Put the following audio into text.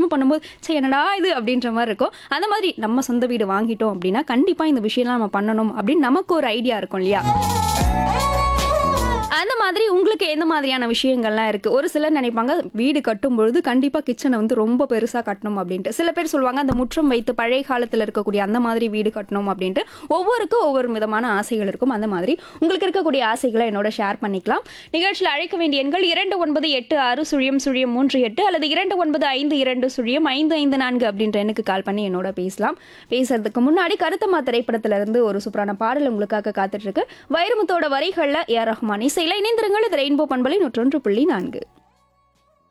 open பண்ணும்போது சரி என்னடா இது அப்படின்ற மாதிரி இருக்கும் அந்த மாதிரி நம்ம சொந்த வீடு வாங்கிட்டோம் அப்படின்னா கண்டிப்பாக இந்த விஷயம்லாம் நம்ம பண்ணணும் அப்படின்னு நமக்கு ஒரு ஐடியா இருக்கும் இல்லையா அந்த மாதிரி உங்களுக்கு எந்த மாதிரியான விஷயங்கள்லாம் இருக்கு ஒரு சிலர் நினைப்பாங்க வீடு கட்டும் பொழுது கண்டிப்பா கிச்சனை வந்து ரொம்ப பெருசா கட்டணும் அப்படின்ட்டு சில பேர் சொல்லுவாங்க அந்த முற்றம் வைத்து பழைய காலத்துல இருக்கக்கூடிய அந்த மாதிரி வீடு கட்டணும் அப்படின்ட்டு ஒவ்வொருக்கும் ஒவ்வொரு விதமான ஆசைகள் இருக்கும் அந்த மாதிரி உங்களுக்கு இருக்கக்கூடிய ஆசைகளை என்னோட ஷேர் பண்ணிக்கலாம் நிகழ்ச்சியில் அழைக்க வேண்டிய எண்கள் இரண்டு ஒன்பது எட்டு ஆறு சுழியம் சுழியம் மூன்று எட்டு அல்லது இரண்டு ஒன்பது ஐந்து இரண்டு சுழியம் ஐந்து ஐந்து நான்கு அப்படின்ற எண்ணுக்கு கால் பண்ணி என்னோட பேசலாம் பேசுறதுக்கு முன்னாடி கருத்தம்மா திரைப்படத்துல இருந்து ஒரு சூப்பரான பாடல் உங்களுக்காக காத்துட்டு இருக்கு வைரமுத்தோட வரிகள்ல ஏ ஆர் ரஹ்மான் இசையில இணைந்திருங்கள் இது ரெயின்போ பண்பலை நூற்றொன்று புள்ளி நான்கு